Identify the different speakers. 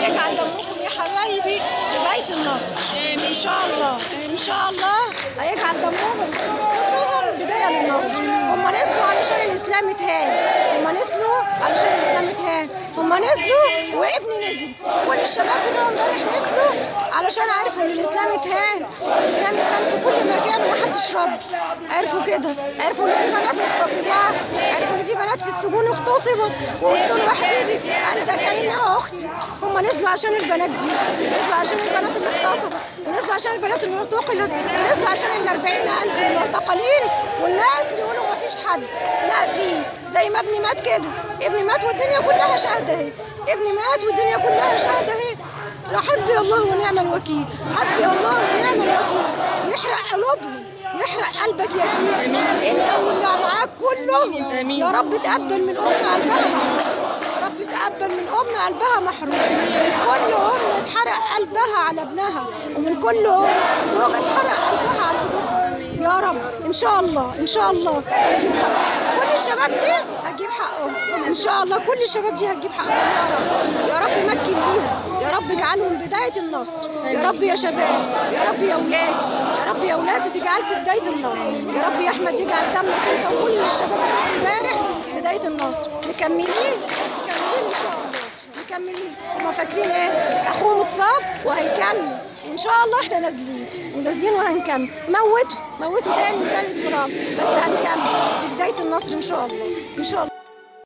Speaker 1: هيجعل دمكم يا حبايبي بداية النصر ان شاء الله ان شاء الله هيجعل دمهم كلهم بداية للنصر هم نزلوا علشان الاسلام اتهان هم نزلوا علشان الاسلام اتهان هم نزلوا وابني نزل كل الشباب بتوع امبارح نزلوا علشان عرفوا ان الاسلام اتهان الاسلام اتهان في كل مكان ومحدش رد عرفوا كده عرفوا ان في بنات مغتصبات عرفوا ان في بنات في السجون اغتصبت وقلت له يا حبيبي انت كانها اختي هم نزلوا عشان البنات دي نزلوا عشان البنات اللي اغتصبت ونزلوا عشان البنات اللي اعتقلت ونزلوا عشان ال 40000 المعتقلين والناس بيقولوا ما فيش حد لا في زي ما ابني مات كده ابني مات والدنيا كلها شاهده اهي ابني مات والدنيا كلها شاهده اهي لا حسبي الله ونعم الوكيل حسبي الله ونعم الوكيل يحرق قلوبنا يحرق قلبك يا سيسي انت واللي معاك كلهم
Speaker 2: آمين.
Speaker 1: يا رب تقبل من امنا قلبها محروق يا رب تقبل من امنا قلبها محروق من كل ام اتحرق قلبها على ابنها ومن كل ام زوجة اتحرق قلبها على زوجها يا رب ان شاء الله ان شاء الله هتجيب حقهم كل الشباب دي هتجيب حقهم ان شاء الله كل الشباب دي هتجيب حقهم يا رب يا رب مكن ليهم يا رب اجعلهم بداية النصر يا رب يا شباب يا رب يا ولادي يا رب يا ولادي تجعلكم بداية النصر يا رب يا احمد يجعل دمك انت وكل الشباب اللي امبارح بداية النصر مكملين مكملين ان شاء الله مكملين هما فاكرين ايه اخوهم اتصاب وهيكمل ان شاء الله احنا نازلين ونازلين وهنكمل موتوا موتوا تاني وتالت ورابع بس هنكمل دي بداية النصر ان شاء الله ان شاء الله